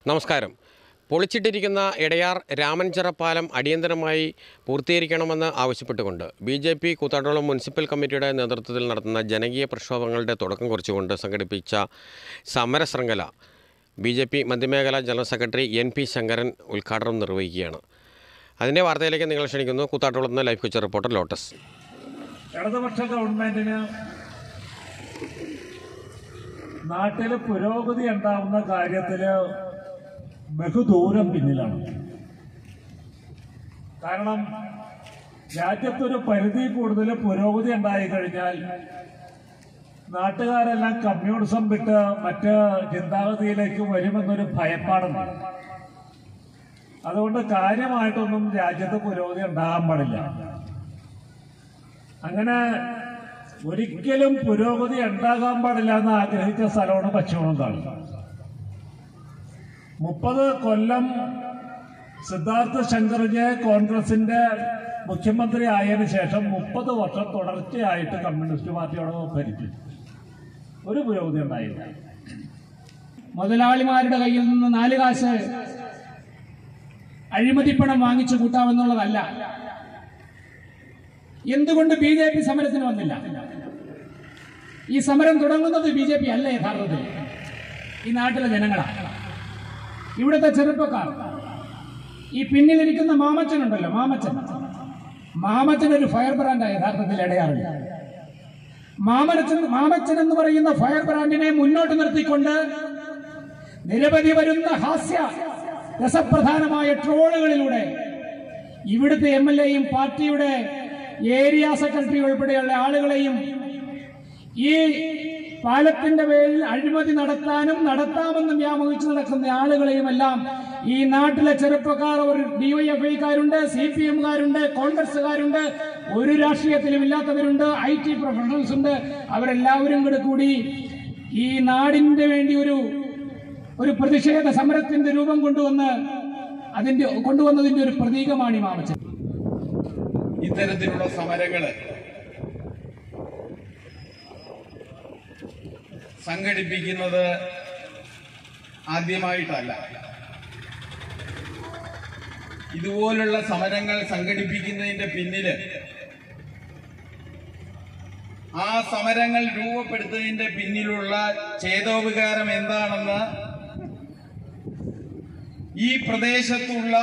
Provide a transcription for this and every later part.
നമസ്കാരം പൊളിച്ചിട്ടിരിക്കുന്ന ഇടയാർ രാമൻചിറ പാലം അടിയന്തരമായി പൂർത്തീകരിക്കണമെന്ന് ആവശ്യപ്പെട്ടുകൊണ്ട് B J P Koothattukulam municipal കമ്മിറ്റിയുടെ നേതൃത്വത്തിൽ നടത്തുന്ന ജനകീയ പ്രക്ഷോഭങ്ങളുടെ തുടക്കം കുറിച്ചുകൊണ്ട് സംഘടിപ്പിച്ച സമരശൃംഖല ബി ജെ പി മധ്യമേഖല general secretary N P Sankaran ഉദ്ഘാടനം നിർവഹിക്കുകയാണ് അതിൻ്റെ വാർത്തയിലേക്ക് നിങ്ങൾ ക്ഷണിക്കുന്നു കൂത്താട്ടോളം നിന്ന് ലൈഫ് കൊച്ചി റിപ്പോർട്ടർ ലോട്ടസ് ഇടതുപക്ഷ ഗവൺമെന്റിന് നാട്ടില് പുരോഗതി ഉണ്ടാവുന്ന കാര്യത്തില് ബഹുദൂരം പിന്നിലാണ് കാരണം രാജ്യത്തൊരു പരിധി കൂടുതൽ പുരോഗതി ഉണ്ടായി കഴിഞ്ഞാൽ നാട്ടുകാരെല്ലാം കമ്മ്യൂണിസം വിട്ട് മറ്റ് ചിന്താഗതിയിലേക്ക് വരുമെന്നൊരു ഭയപ്പാടുണ്ട് അതുകൊണ്ട് കാര്യമായിട്ടൊന്നും രാജ്യത്ത് പുരോഗതി ഉണ്ടാകാൻ പാടില്ല അങ്ങനെ ഒരിക്കലും പുരോഗതി ഉണ്ടാകാൻ പാടില്ല എന്ന് ആഗ്രഹിച്ച സ്ഥലമാണ് പശ്ചിമബംഗാൾ മുപ്പത് കൊല്ലം സിദ്ധാർത്ഥ ശങ്കറിനെ കോൺഗ്രസിന്റെ മുഖ്യമന്ത്രി ആയതിനു ശേഷം മുപ്പത് വർഷം തുടർച്ചയായിട്ട് കമ്മ്യൂണിസ്റ്റ് പാർട്ടിയോട് ഭരിച്ചു ഒരു പുരോഗതി ഉണ്ടായില്ല മുതലാളിമാരുടെ കയ്യിൽ നിന്ന് നാല് കാശ് അഴിമതിപ്പണം വാങ്ങിച്ചു കൂട്ടാമെന്നുള്ളതല്ല എന്തുകൊണ്ട് ബി ജെ പി സമരത്തിന് വന്നില്ല ഈ സമരം തുടങ്ങുന്നത് ബി ജെ പി അല്ല യഥാർത്ഥത്തിൽ ഈ നാട്ടിലെ ജനങ്ങളാണ് ഇവിടുത്തെ ചെറുപ്പക്കാർ ഈ പിന്നിലിരിക്കുന്ന മാമച്ചനുണ്ടല്ലോ മാമച്ചൻ മാമച്ചൻ ഒരു ഫയർ ബ്രാൻഡാണ് യഥാർത്ഥത്തിൽ ഇടയാറില്ല മാമച്ചൻ മാമച്ചൻ എന്ന് പറയുന്ന ഫയർ ബ്രാൻഡിനെ മുന്നോട്ട് നിർത്തിക്കൊണ്ട് നിരവധി വരുന്ന ഹാസ്യ രസപ്രധാനമായ ട്രോളുകളിലൂടെ ഇവിടുത്തെ എം എൽ എയും പാർട്ടിയുടെ ഏരിയ സെക്രട്ടറി ഉൾപ്പെടെയുള്ള ആളുകളെയും ഈ പാലത്തിന്റെ പേരിൽ അഴിമതി നടത്താനും നടത്താമെന്നും വ്യാമോഹിച്ച് നടക്കുന്ന ആളുകളെയും എല്ലാം ഈ നാട്ടിലെ ചെറുപ്പക്കാർ ഒരു ഡിവൈഎഫ്ഐക്കാരുണ്ട് സി പി എംകാരുണ്ട് കോൺഗ്രസ്സുകാരുണ്ട് ഒരു രാഷ്ട്രീയത്തിലും ഇല്ലാത്തവരുണ്ട് ഐ ടി പ്രൊഫഷണൽസ് ഉണ്ട് അവരെല്ലാവരും കൂടെ കൂടി ഈ നാടിന്റെ വേണ്ടി ഒരു ഒരു പ്രതിഷേധ സമരത്തിന്റെ രൂപം കൊണ്ടുവന്ന് അതിന്റെ കൊണ്ടുവന്നതിന്റെ ഒരു പ്രതീകമാണ് ഈ മാമച്ചൻ ഇത്തരത്തിലുള്ള സമരങ്ങള് സംഘടിപ്പിക്കുന്നത് ആദ്യമായിട്ടല്ല ഇതുപോലുള്ള സമരങ്ങൾ സംഘടിപ്പിക്കുന്നതിന്റെ പിന്നില് ആ സമരങ്ങൾ രൂപപ്പെടുത്തുന്നതിന്റെ പിന്നിലുള്ള ചേതോവികാരം എന്താണെന്ന് ഈ പ്രദേശത്തുള്ള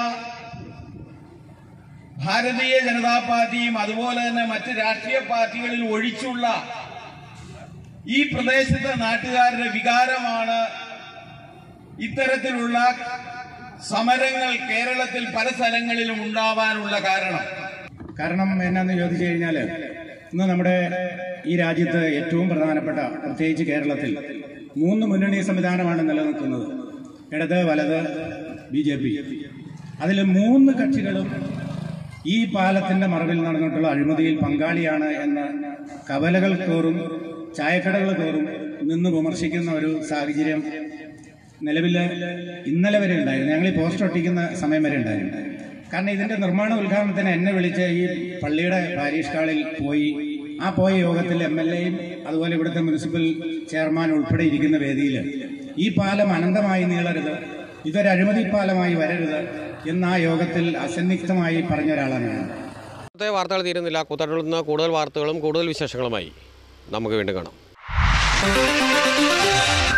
ഭാരതീയ ജനതാ പാർട്ടിയും അതുപോലെ തന്നെ മറ്റ് രാഷ്ട്രീയ പാർട്ടികളിൽ ഒഴിച്ചുള്ള ഈ പ്രദേശത്തെ നാട്ടുകാരുടെ വികാരമാണ് ഇത്തരത്തിലുള്ള സമരങ്ങൾ കേരളത്തിൽ പല സ്ഥലങ്ങളിലും ഉണ്ടാവാനുള്ള കാരണം കാരണം എന്നാന്ന് ചോദിച്ചു കഴിഞ്ഞാൽ ഇന്ന് നമ്മുടെ ഈ രാജ്യത്ത് ഏറ്റവും പ്രധാനപ്പെട്ട പ്രത്യേകിച്ച് കേരളത്തിൽ മൂന്ന് മുന്നണി സംവിധാനമാണ് നിലനിൽക്കുന്നത് ഇടത് വലത് ബി ജെ പി അതിൽ മൂന്ന് കക്ഷികളും ഈ പാലത്തിന്റെ മറവിൽ നടന്നിട്ടുള്ള അഴിമതിയിൽ പങ്കാളിയാണ് എന്ന് കവലകൾ തോറും ചായക്കടകൾ തോറും നിന്ന് വിമർശിക്കുന്ന ഒരു സാഹചര്യം നിലവിൽ ഇന്നലെ വരെ ഉണ്ടായിരുന്നു ഞങ്ങൾ ഈ പോസ്റ്റർ ഒട്ടിക്കുന്ന സമയം വരെ ഉണ്ടായിരുന്നു കാരണം ഇതിന്റെ നിർമ്മാണ ഉദ്ഘാടനത്തിന് എന്നെ വിളിച്ച് ഈ പള്ളിയുടെ പാരീഷ് ഹാളിൽ പോയി ആ പോയ യോഗത്തിൽ എം എൽ എയും അതുപോലെ ഇവിടുത്തെ മുനിസിപ്പൽ ചെയർമാൻ ഉൾപ്പെടെ ഇരിക്കുന്ന വേദിയിൽ ഈ പാലം അനന്തമായി നീളരുത് ഇതൊരു അഴിമതി പാലമായി വരരുത് എന്ന് ആ യോഗത്തിൽ അസന്നിഗ്ധമായി പറഞ്ഞ ഒരാളാണ് ഞാൻ ഇന്നത്തെ വാർത്തകൾ തീരുന്നില്ല കൂത്താട്ടോളം നിന്ന് കൂടുതൽ വാർത്തകളും കൂടുതൽ വിശേഷങ്ങളുമായി നമുക്ക് വീണ്ടും കാണാം